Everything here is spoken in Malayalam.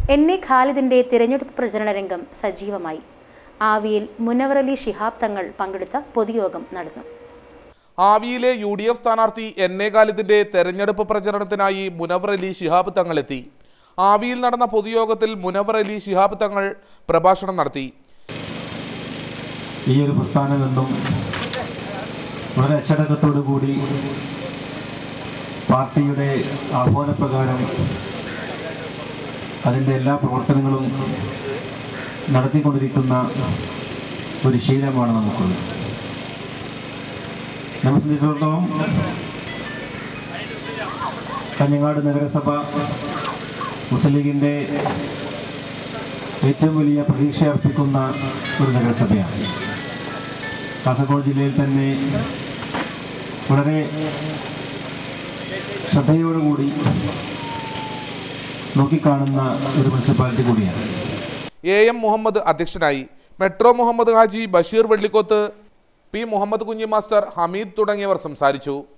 എൻ എ ഖാലിദിന്റെ തിരഞ്ഞെടുപ്പ് പ്രചരണ രംഗം സജീവമായി ആവിയിൽ മുനവർ അലി ശിഹാബ് തങ്ങൾ പങ്കെടുത്ത പൊതുയോഗം നടന്നു ആവിയിലെ യു ഡി എഫ് സ്ഥാനാർത്ഥി എൻ എ ഖാലിദിന്റെ തെരഞ്ഞെടുപ്പ് പ്രചരണത്തിനായി മുനവർ അലി ശിഹാബ് തങ്ങളെത്തി ആവിയിൽ നടന്ന പൊതുയോഗത്തിൽ മുനവർ അലി ശിഹാബ് തങ്ങൾ പ്രഭാഷണം നടത്തി ഈ ഒരു പ്രസ്ഥാനം എന്നും വളരെ അച്ചടക്കത്തോടു കൂടി പാർട്ടിയുടെ ആഹ്വാനപ്രകാരം അതിൻ്റെ എല്ലാ പ്രവർത്തനങ്ങളും നടത്തിക്കൊണ്ടിരിക്കുന്ന ഒരു ശീലമാണ് നമുക്കുള്ളത് നമ്മെ സംബന്ധിച്ചിടത്തോളം കഞ്ഞങ്ങാട് നഗരസഭ മുസ്ലിം ലീഗിൻ്റെ ഏറ്റവും വലിയ പ്രതീക്ഷ അർപ്പിക്കുന്ന ഒരു നഗരസഭയാണ് കാസർഗോഡ് ജില്ലയിൽ തന്നെ വളരെ ശ്രദ്ധയോടുകൂടി നോക്കിക്കാണുന്ന ഒരു മുനിസിപ്പാലിറ്റി കൂടിയാണ് എ എം മുഹമ്മദ് അധ്യക്ഷനായി Metro Muhammad Haji Basheer Vellikoth P Muhammad Kunhi master Hameed തുടങ്ങിയവർ സംസാരിച്ചു